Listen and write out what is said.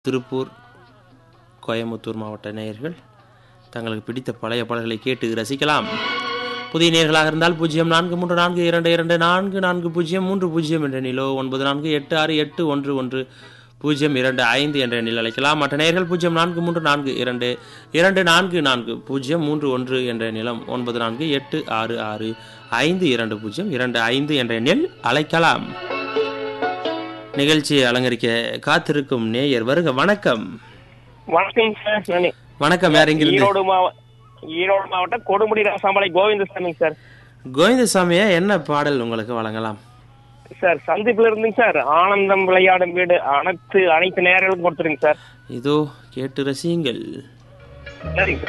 திருப்பூர் கோயமுத்தூர் மாவட்ட நேயர்கள் தங்களுக்கு பிடித்த பழைய பாடல்களை கேட்டு ரசிக்கலாம் புதிய நேயர்களாக இருந்தால் பூஜ்ஜியம் நான்கு மூன்று நான்கு இரண்டு இரண்டு நான்கு நான்கு பூஜ்ஜியம் மூன்று பூஜ்ஜியம் என்ற நிலோ ஒன்பது நான்கு எட்டு ஆறு எட்டு ஒன்று ஒன்று பூஜ்ஜியம் இரண்டு ஐந்து என்ற எண்ணில் அழைக்கலாம் மற்ற நேயர்கள் பூஜ்ஜியம் நான்கு மூன்று நான்கு இரண்டு இரண்டு நான்கு நான்கு பூஜ்ஜியம் மூன்று ஒன்று என்ற நிலம் ஒன்பது நான்கு எட்டு ஆறு ஆறு ஐந்து இரண்டு பூஜ்ஜியம் இரண்டு ஐந்து என்ற எண்ணில் அழைக்கலாம் நிகழ்ச்சியை அலங்கரிக்க காத்திருக்கும் நேயர் வருக வணக்கம் வணக்கம் சார் நான் வணக்கம் யார் எங்கிருந்து ஈரோடு மாவ ஈரோடு மாவட்டம் கொடுமுடி ராசாமலை கோவிந்தசாமி சார் கோவிந்தசாமியா என்ன பாடல் உங்களுக்கு வழங்கலாம் சார் சந்திப்புல இருந்துங்க சார் ஆனந்தம் விளையாடும் வீடு அனைத்து அனைத்து நேரங்களுக்கும் கொடுத்துருங்க சார் இதோ கேட்டு ரசியுங்கள் சரிங்க சார்